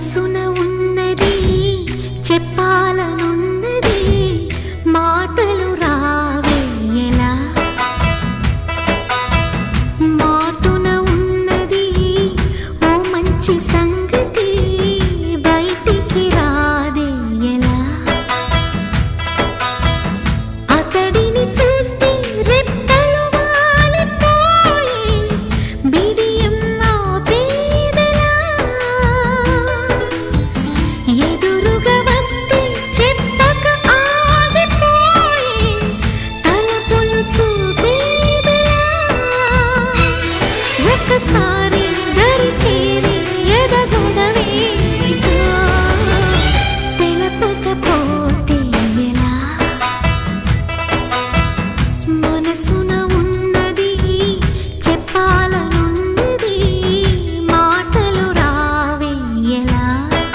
మనసున ఉన్నది చెప్పాలనున్నది మాటలు రావేయలా మాటున ఉన్నది ఓ మంచి సంగతి బయటికి రాదేయలా అతడిని చూస్తే రెప్పలు వాలిపోయి బిడియం ఆపేదెలా ఎదురుగా వస్తే చెప్పక ఆగిపోయి తలపులు చూపేదెలా ఒకసారి దరి చేరి ఎదగొడవేమిటో తెలపకపోతే ఎలా మనసున ఉన్నది చెప్పాలనున్నది మాటలు రావే ఎలా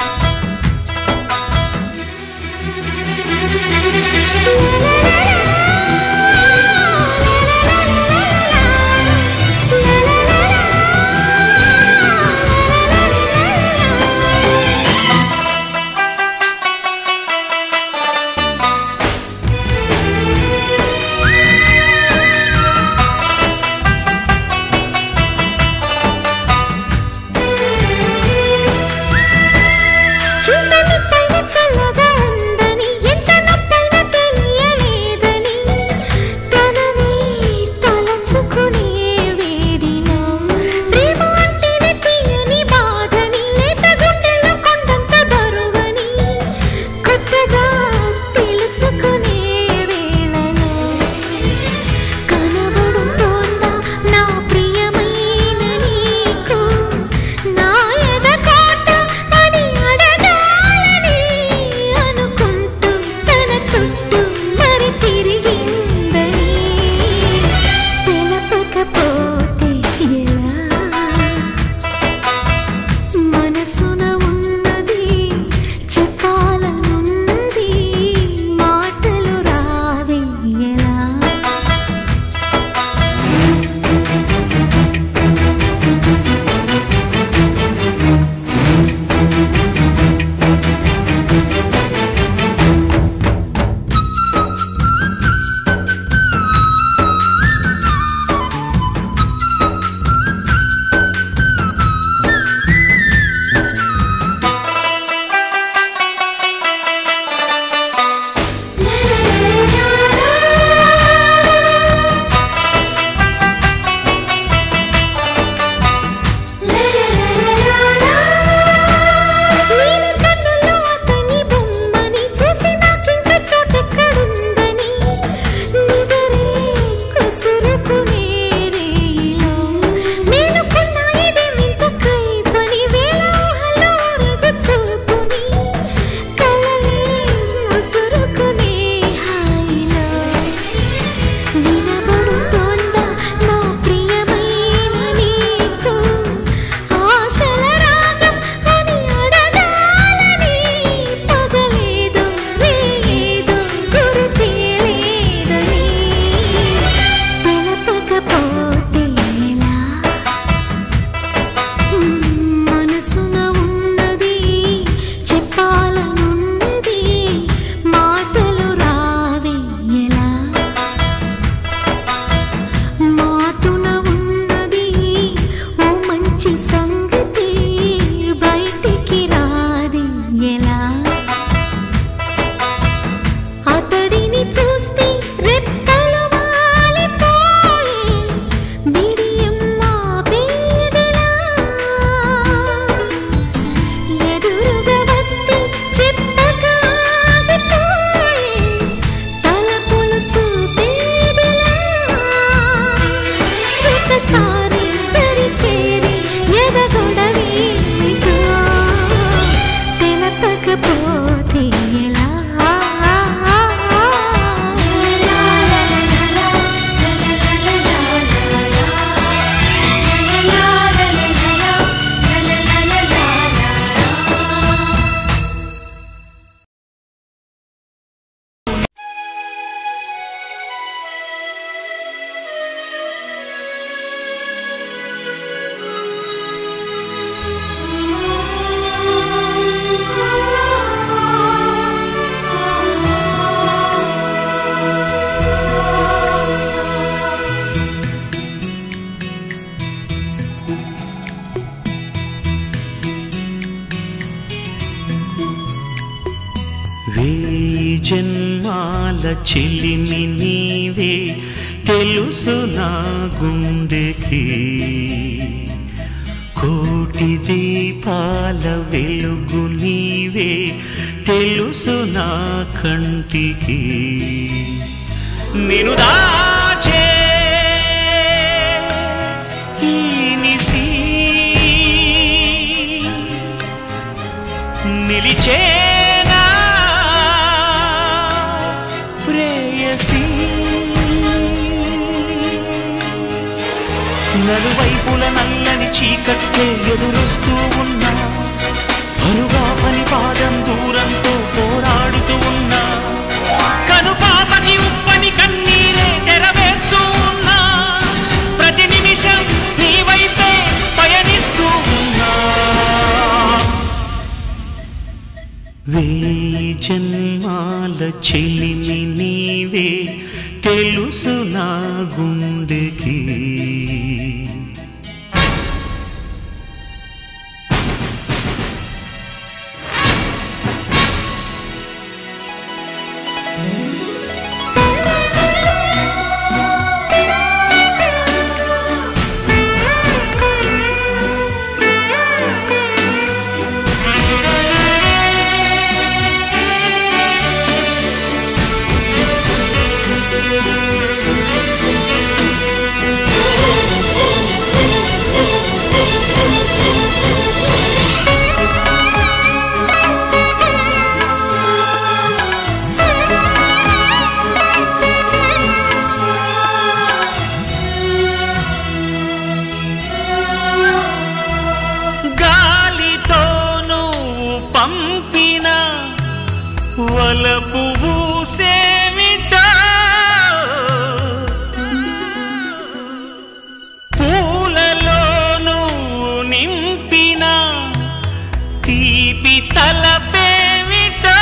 చుట్టని పైన చల్లగా ఉందని ఎంత నొప్పైనా తెలియలేదని తనని తలంచుకునే వేడిలో ప్రేమ అంటేనే తీయని బాధని లేత గుండెలో కొండంత బరువని కొత్తగా తెలుసుకునే వేళలో కనబడుతోందా నా ప్రియమైన నీకు నా ఎదకోట అని అడగాలని అనుకుంటూ తన చుట్టూ మరి తిరిగిందని తెలపకపోతే ఎలా మనసున ఉన్నది చెప్పాలనున్నది మాటలు రావే ఎలా నేను కన్నుల్లో అతని బొమ్మని చూసి నాకింక చోటెక్కడుందని నిదరే కసురుకునే రేయిలో మేలుకున్న ఇదేమింత కైపని వేళ ఊహలో ఊరగు చూపుని కలలే ముసురుకునే హాయిలో వినబడుతోందా నా ప్రియమైన నీకు ఆశల రాగం అని అడగాలని పగలేదో రేదో గురుతే లేదని తెలపకపోతే ఎలా మనసున ఉన్నది చెప్పాలనున్నది మాటలు రావే ఎలా మాటున ఉన్నది ఓ మంచి సంగతి బయటికి రాది ఎలా అతడిని చూస్తే రెక్కలు వాలిపోయి బిడియం ఆపేదెలా ఎదురుగా వస్తే చెప్పక ఆగిపోయి తలపులు చూపేదెలా ఒకసారి దరి చేరి ఎదగొడవేమిటో తెలపకపోతే ఎలా ఆ వేయి జన్మాల చెలిమి నీవే తెలుసు నా గుండెకి కోటి దీపాల వెలుగు నీవే తెలుసు నా కంటికి నిను దాచే ఈ నిశి నిలిచేనా ప్రేయసి నలువైపుల నల్లని చీకట్టే ఎదురొస్తూ ఉన్నా పరుగా పని పాదం దూరంతో పోరాడుతూ ఉన్నా కనుపాపకి ఉప్పని కన్నీరే తెరవేస్తూ ఉన్నా ప్రతి నిమిషం నీ వైపే పయనిస్తూ ఉన్నా వేయి జన్మాల చెలిమి నీవే తెలుసు నా గుండెకి గాలితో నువ్వు పంపిన వలపు సేమిటా పూలలో నువ్వు నింపిన తీపి తలపేమిటా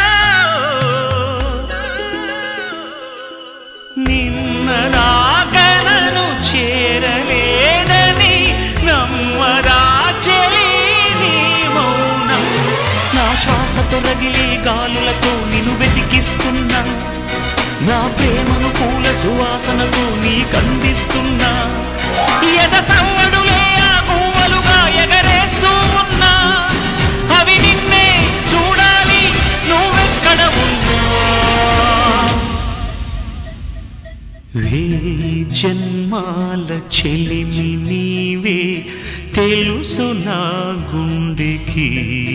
నిన్న నాగనను చేరలేదని నమ్మరా చెలి నీ మౌనం నా శ్వాసతో రగిలే గాలులతో నిన్ను వెతికిస్తున్నా నా ప్రేమను పూల సువాసనతో నీ కందిస్తున్నా ఎద సవ్వడులే ఆ పువ్వులుగా ఎగరేస్తూ ఉన్నా అవి నిన్నే చూడాలి నువ్వెక్కడ ఉన్నా వేయి జన్మాల చెలిమి నీవే తెలుసు నా గుండెకి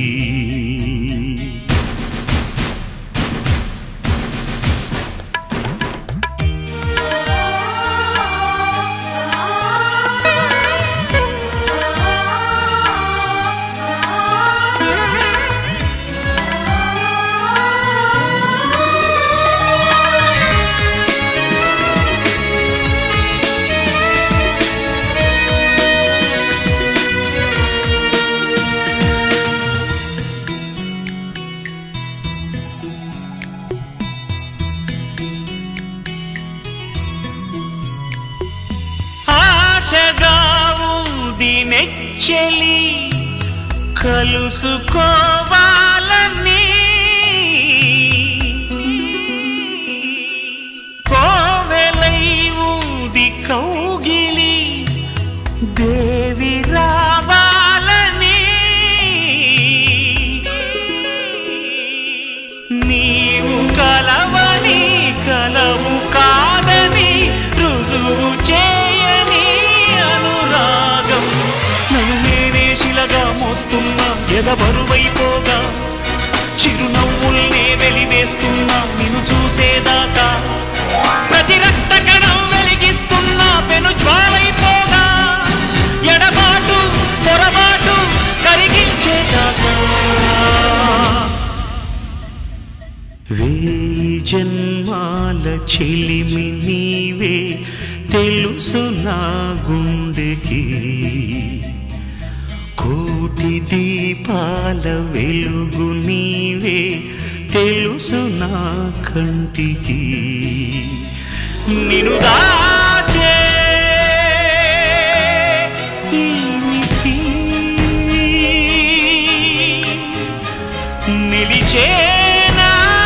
ఆశగా ఉంది నెచ్చలి కలుసుకోవాలని కోవెలై ఉంది కౌగిలి దేవి రావాలని నీవు కలవని కలవు కాదని రుజువు చేయని అనురాగం నన్ను నేనే శిలగా మోస్తున్నా ఎదబరువైపోగా చిరునవ్వుల్నే వెలివేస్తున్నా నిన్ను చూసేదాకా ప్రతి రక్త కణం వెలిగిస్తున్నా పెను జ్వాలైపోగా ఎడబాటు పొరబాటు కరిగించేదాకా వేయి జన్మాల చెలిమి నీవే తెలుసు నా గుండెకి కోటి దీపాల వెలుగు నీవే తెలుసు నా కంటికి నిను దాచే ఈ నిశి నిలిచేనా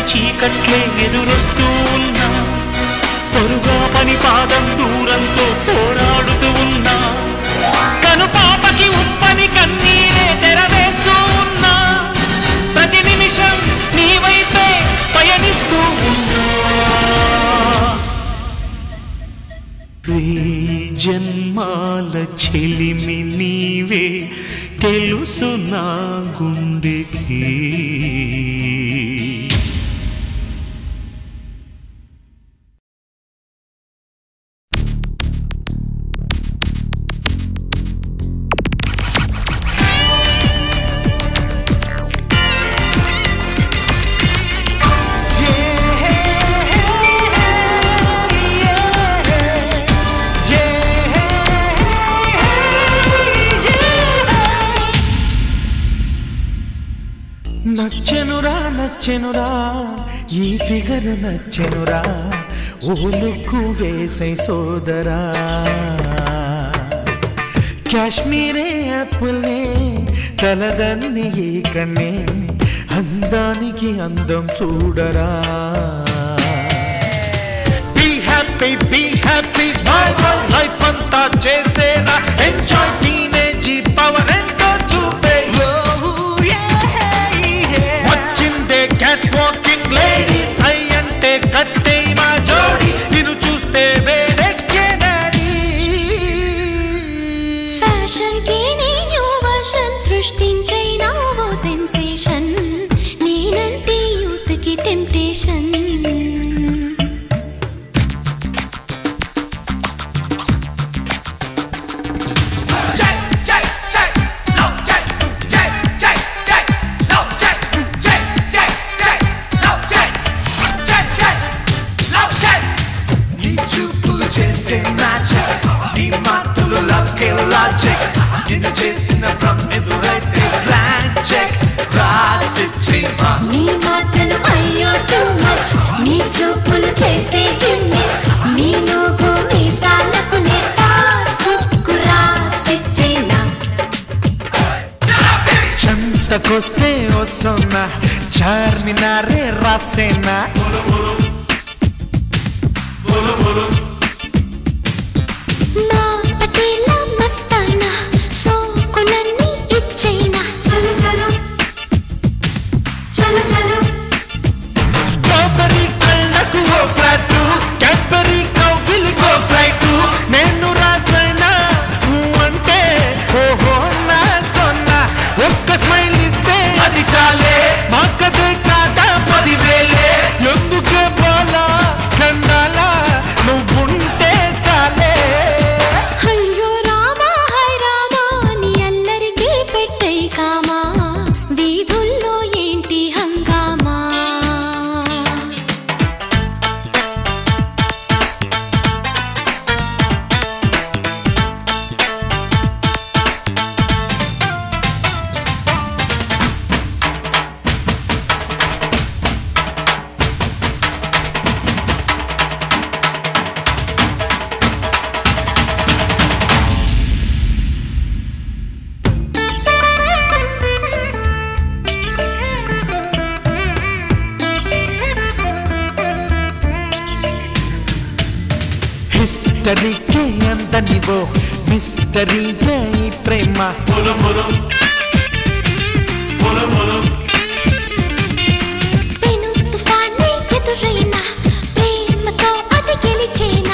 చీకట్లే ఎదురొస్తూ ఉన్నా పొరుగా పని పాదం దూరంతో పోరాడుతూ ఉన్నా కను పాపకి ఉప్పని కన్నీరే తెరవేస్తూ ఉన్నా ప్రతి నిమిషం నీ వైపే పయనిస్తూ ఉన్నా జన్మాల చెలిమి నీవే తెలుసు నా గుండెకి నచ్చెనురా నచ్చెనురా ఈ ఫిగర్ నచ్చెనురా ఓలుకు వేసై సోదరా కాశ్మీరే అప్పులే తలదన్ని ఈ కన్నే అందానికి అందం చూడరా be happy be happy my life అంతా చేసేరా ఎంజాయ్ టీనేజీ పవర్ ఎంతో చూపే వచ్చిందే క్యాచ్ వాకింగ్ లేడీస్ ఐ అంటే కట్టే మా జోడి నిన్ను చూస్తే వేడెక్కేదని ఫ్యాషన్ కి నీ న్యూ వర్షన్ సృష్టించైనావో సెన్సేషన్ నేనంటే యూత్ కి టెంప్టేషన్ నీ చూపులు చేసే మ్యాజిక్ నీ మాటలు లవ్ కే లాజిక్ నిన్ను చేసిన భ్రమ్ ఎదురైతే బ్లాంక్ చెక్ రాసిచ్చి నీ మాటలు అయ్యో టూ మచ్ నీ చూపులు చేసే గిమ్మిక్స్ నీ నోగు మీసాలకు నే పాస్ బుక్ రాసిచ్చేనా చెంతకొస్తే వస్తున్నా చార్మినారే రాసేనా మా పటేల మస్తానా సోకులన్నీ ఇచ్చేనా చలో చలో చలో చలో స్ట్రాబెరీ కళ్ళకు ఓ ఫ్లాట్ క్యాడ్బరీ కౌగిలికో ఫ్లైట్ నేను రాసైనా నువ్వు అంటే ఓహో నా సొన్న ఒక్క స్మైల్ ఇస్తే అది చాలే మాకదే కాదా పదివేలే ఎందుకే పోలా కండాలా నువ్వుంటే చాలే అయ్యో రామా హై రామా నీ అల్లరికి పెట్టై కామా వీధుల్లో ఏంటి హంగామా హిస్టరీకే ఎంత నీవో మిస్టరీకే ఈ ప్రేమ పెను తుఫానే ఎదురైనా ప్రేమతో అది గెలిచేనా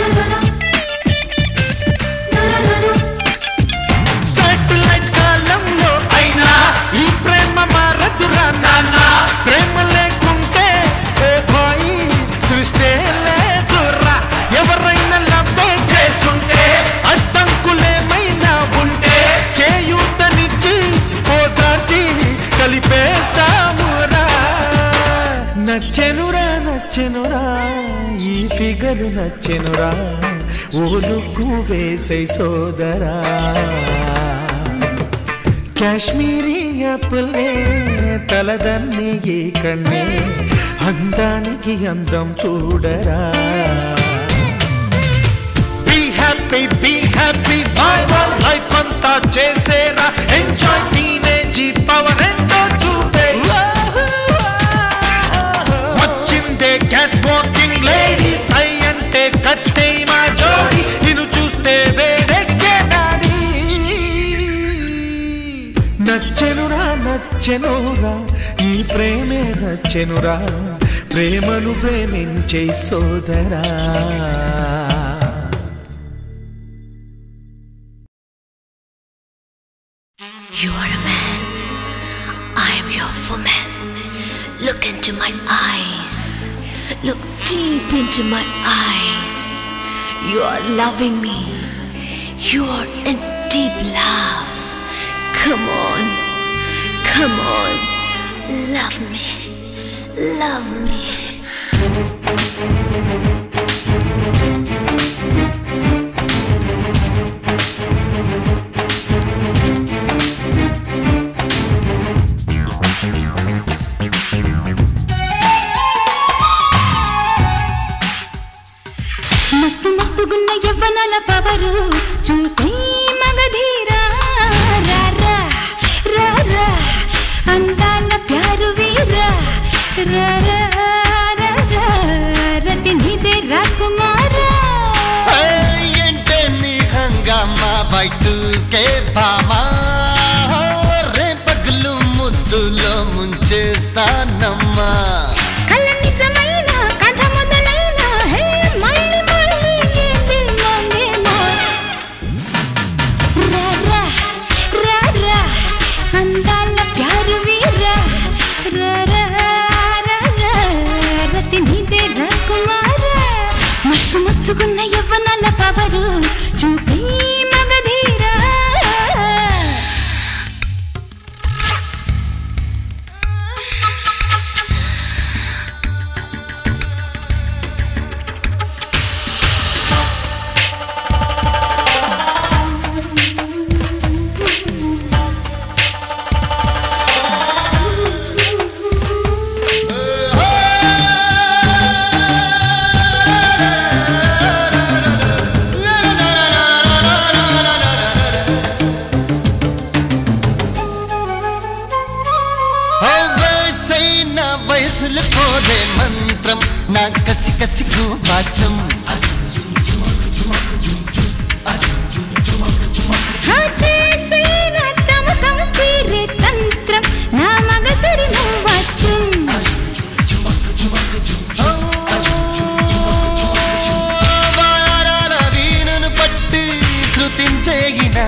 సాటిలైట్ కాలంలో అయినా ఈ ప్రేమ మారదురా నాన్న ప్రేమ లేకుంటే ఏ బాయి సృష్టి లేదురా ఎవరైనా లవ్వే చేసుంటే అడ్డంకులేమైనా ఉంటే చేయూతనిచ్చి ఓదార్చి కలిపేస్తామురా నచ్చెనురా నచ్చెనురా ఈ ఫిగరు నచ్చెనురా ఓలుకు వేసే సోదరా కాశ్మీరీ అప్పులే తలదన్ని ఈ కన్నే అందానికి అందం చూడరా be happy be happy my life అంతా చేసేరా ఎంజాయ్ టీనేజీ పవర్ ఎంతో చూపే వచ్చెనురా ఈ ప్రేమే నచ్చెనురా ప్రేమను ప్రేమించే సోదరా You are a man. I am your woman. Look into my eyes. Look deep into my eyes. You are loving me. You are in deep love. Come on. Come on. Love me. Love me. మస్తు మస్తు గున్న యవ్వనాల power చూపే మగధీరా రా రా రా రా అందాల ప్యారు వీరా రా రా రా రా రతి నిదే రాకుమారా ఏంటే నీ హంగామా బయటకే బామా రే పగలు ముద్దులో ముంచేస్తానమ్మా కల నిజమైన కథ మొదలైన హే మళ్ళీ మళ్ళీ ఏంది మోగేమో రా రా రా రా అందాల ప్యారు వీరా రా రా రా రా రతి నీదే రాకుమారా మస్తు మస్తుకున్న యవ్వనాల పవరు చూపి మగధీరా ఓ వయసైన వయసులు కోరే మంత్రం నా కసి కసి వాచం చేసిన తమకం తీరే తంత్రం నా మగసిరి నువ్వచ్చు వారాల వీణను పట్టి శృతించేగినా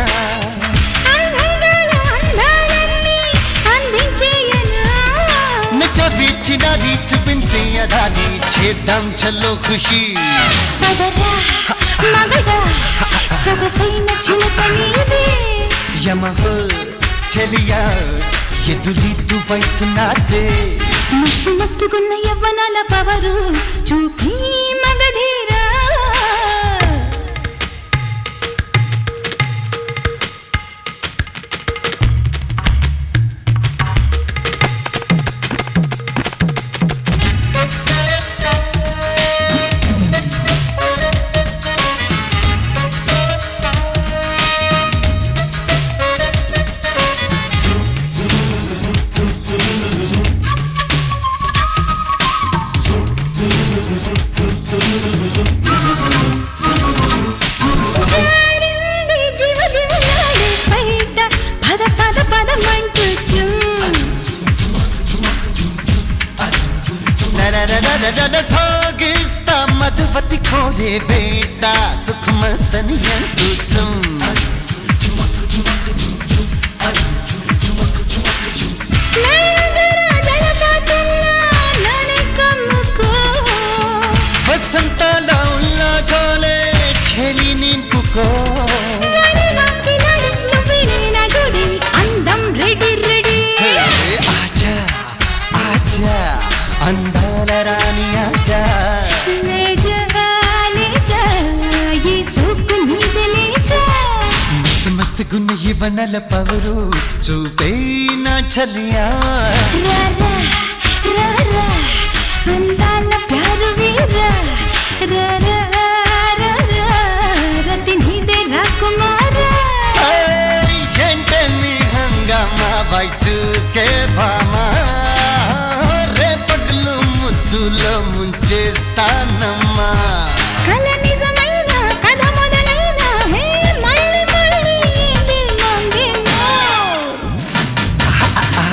అందంగా అందాలన్నీ అందించేయనా నచ్చవిచ్చినది చూపించేయదాని చేద్దాం చల్లో ఖుషి పదరా మగడా సొగసైన చిలుక నీదే యమహో చలియా ఎదురీతు వయసు నాదే మస్తు మస్తుకున్న యవ్వనాల పవరు చూపి మగధీరా జారింది జీవ జీవనాడి బయట పద పద పదమంటూ నరనరనరన సాగిస్తా మధువతి కోరే వేట సుఖమస్తని అంటూ వసంతాల ఉల్లాసాలే చెలి నింపుకో అందం రెడీ రెడీ హే, ఆజా ఆజా అందాల రాణి ఆజా లేజా లేజా ఈ సూపు నీది లేజా మస్తు మస్తు గున్న ఇవనల పవరు చూపే నా చలియా రా రా రా రా అందాల ప్యారు వీరా రా రా రా రా రతి నీదే రాకుమారా ఏయ్, ఏంటే నీ హంగామా బయటకే భామా రే పగలు ముద్దులో ముంచేస్తానమ్మా కల నిజమైన కథ మొదలైన హే మళ్ళీ మళ్ళీ ఇది మంగేమో ఆ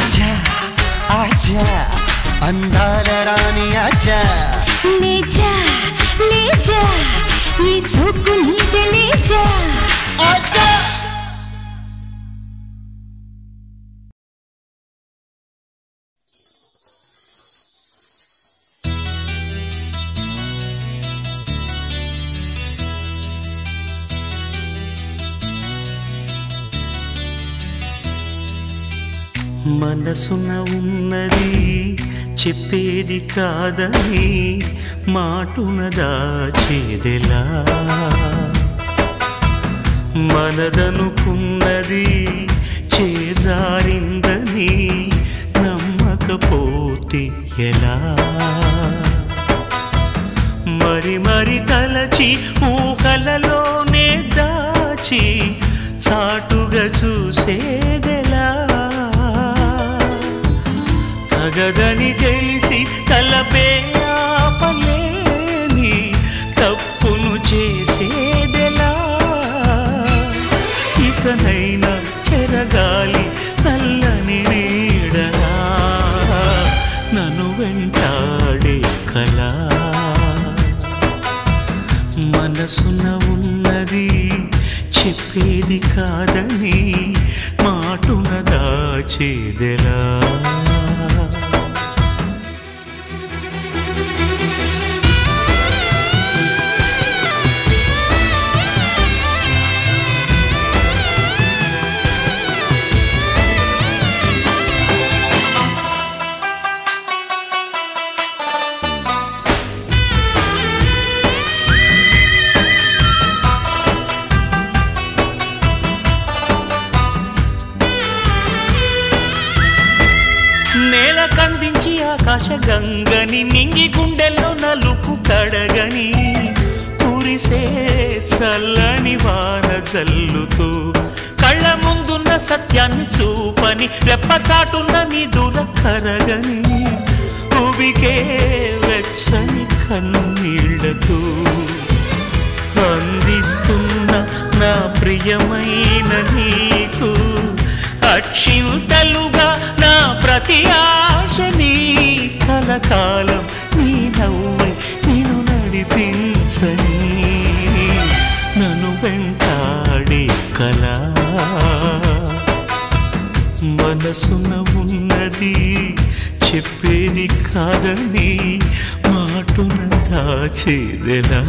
మనసున ఉన్నది చెప్పేది కాదని మాటున దాచేదెలా మనదనుకున్నది చేజారిందని నమ్మకపోతే ఎలా మరి మరి తలచి ఊహలలోనే దాచి చాటుగా చూసేదెలా తగదని తెలిసి తలపే ఆపలేని తప్పును చేసేదెలా ఇకనైనా చెరగాలి నల్లని నీడలా నన్ను వెంటాడే కళ మనసున ఉన్నది చెప్పేది కాదని మాటున దాచేదెలా నేల కందించి ఆకాశ గంగని నింగి గుండెల్లో నలుపు కడగని కురిసే చల్లని వాన జల్లుతూ కళ్ళ ముందున్న సత్యాన్ని చూపని రెప్పచాటున్న నీ దూర కరగని ఉబికే వెచ్చని కన్నీళ్లతో అందిస్తున్న నా ప్రియమైన నీకు అక్షింతలుగా నా ప్రతి ఆశని కలకాలం నీ నవ్వై నేను నడిపించని నన్ను వెంటాడే కళ మనసున ఉన్నది చెప్పేది కాదని మాటున దాచేదెలా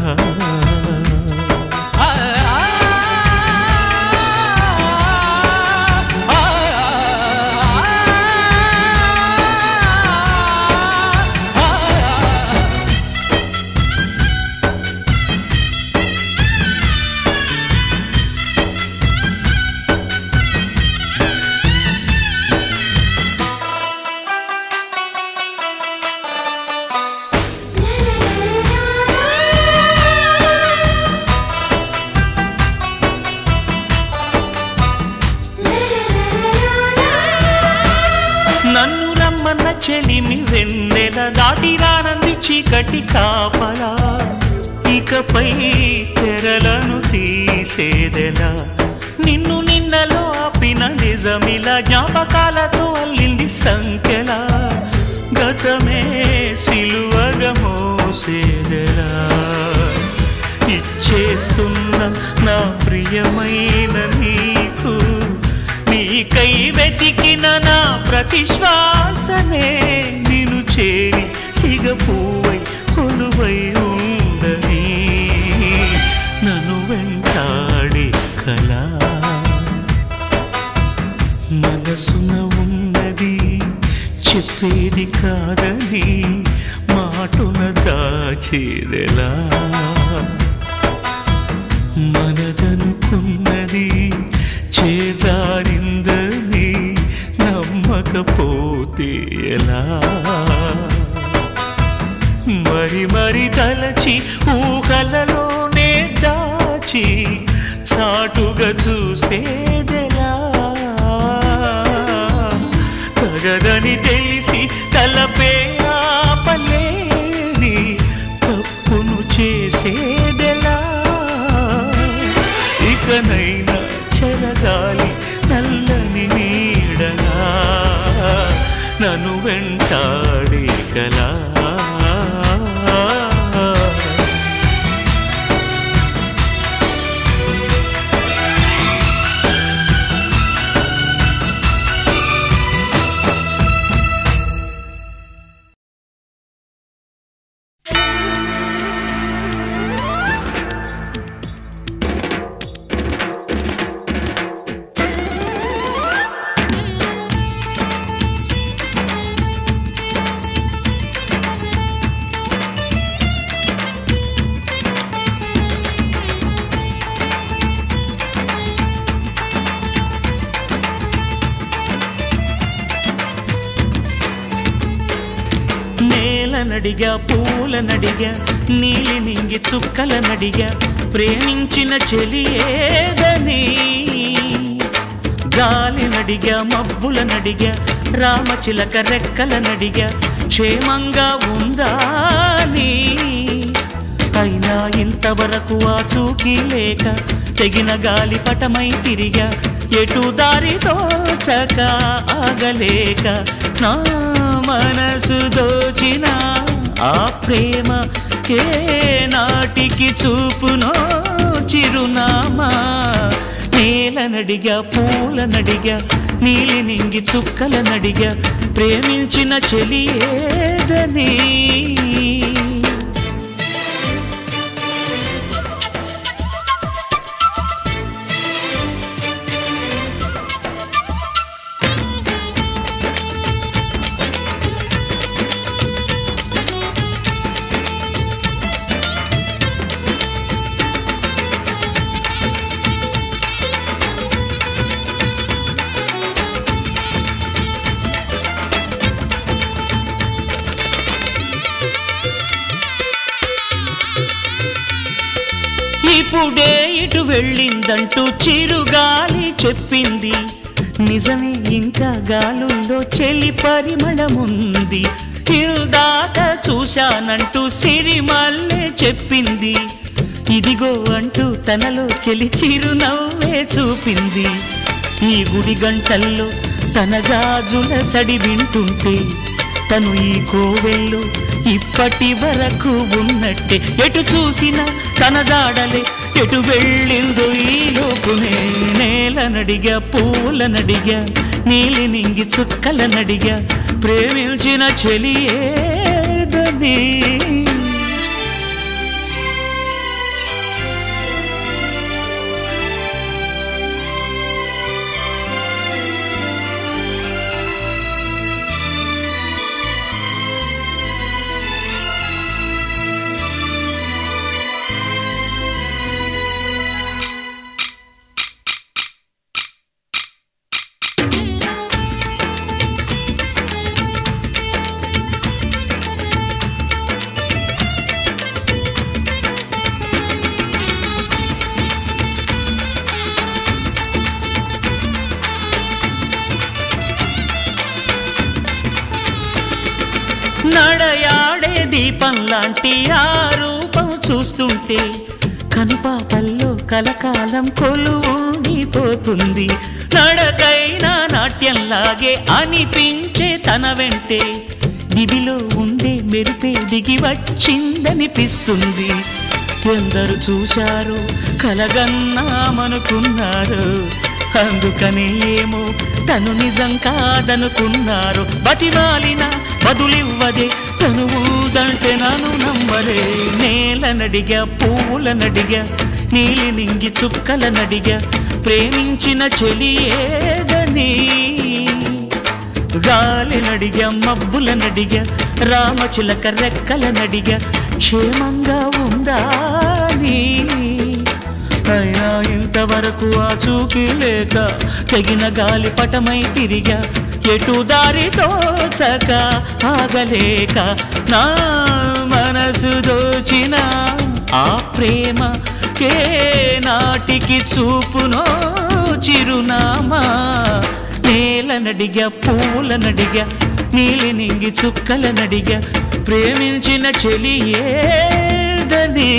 నన్ను రమ్మన్న చెలిమి వెన్నెల దాటి రానంది చీకటి కాపలా ఇకపై తెరలను తీసేదెలా నిన్ను నిన్నలో ఆపిన నిజమిలా జ్ఞాపకాలతో అల్లింది సంఖ్యలా గతమే సిలువగా మోసేదెలా ఇచ్చేస్తున్న నా ప్రియమైన నీకు నీకై వెతికిన నా ప్రతి శ్వాసనే నిన్ను చేరి సిగపువై కొలువై ఉండని నన్ను వెంటాడే కళ మనసున ఉన్నది చెప్పేది కాదని మాటున దాచేదెలా మనదనుకున్నది చేజారిందని నమ్మకపోతే ఎలా మరి మరి తలచి ఊహలలోనే దాచి చాటుగా చూసేదెలా తగదని తెలిసి తలపే ఆపలేని తప్పును చేసేదెలా ఇకనైనా చెరగాలి నల్లని నీడలా నన్ను వెంటాడే కలా నేలనడిగా పూలనడిగా నీలి నింగి చుక్కలనడిగా ప్రేమించిన చెలి ఏదని గాలినడిగా మబ్బులనడిగా రామచిలక రెక్కలనడిగా క్షేమంగా ఉందా నీ అయినా ఇంతవరకు ఆ చూకి లేక తెగిన గాలి పటమై తిరిగా ఎటు దారి తోచక ఆగలేక నా మనసు దోచిన ఆ ప్రేమ ఏ నాటికి చూపునో చిరునామా నేలనడిగా పూలనడిగా నీలి నింగి చుక్కలనడిగా ప్రేమించిన చెలి ఏదని ఇప్పుడే ఇటు వెళ్ళిందంటూ చిరుగాలి చెప్పింది నిజమే ఇంకా గాలుల్లో చెలి పరిమళముంది ఇందాక చూశానంటూ సిరిమల్లే చెప్పింది ఇదిగో అంటూ తనలో చెలి చిరునవ్వే చూపింది ఈ గుడి గంటల్లో తన గాజుల సడి వింటుంటే తను ఈ కోవెల్లో ఇప్పటి వరకు ఉన్నట్టే ఎటు చూసినా తన జాడలే ఎటు వెళ్ళిందో ఈ లోపునే నేలనడిగా పూలనడిగా నీలి నింగి చుక్కలనడిగా ప్రేమించిన చెలి ఏదని నడయాడే దీపం లాంటి ఆ రూపం చూస్తుంటే కనుపాపల్లో కలకాలం కొలువుండిపోతుంది నడకైనా నాట్యంలాగే అనిపించే తన వెంటే దివిలో ఉండే మెరిపే దిగి వచ్చిందనిపిస్తుంది ఎందరు చూశారు కలగన్నామనుకున్నారు అందుకనే ఏమో తను నిజం కాదనుకున్నారు బతిమాలిన బదులివ్వదే తను ఊదంటే నన్ను నమ్మలే నేలనడిగా పూలనడిగా నీలి నింగి చుక్కలనడిగా ప్రేమించిన చెలి ఏదని గాలినడిగా మబ్బులనడిగా రామచిలక రెక్కలనడిగా క్షేమంగా ఉందా నీ అయినా ఇంతవరకు ఆ చూకి లేక తెగిన గాలి పటమై తిరిగా ఎటు దారి తోచక ఆగలేక నా మనసు దోచిన ఆ ప్రేమ ఏ నాటికి చూపునో చిరునామా నేలనడిగా పూలనడిగా నీలి నింగి చుక్కలనడిగా ప్రేమించిన చెలి ఏదని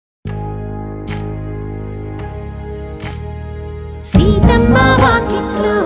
సీతమ్మ వాకిట్లో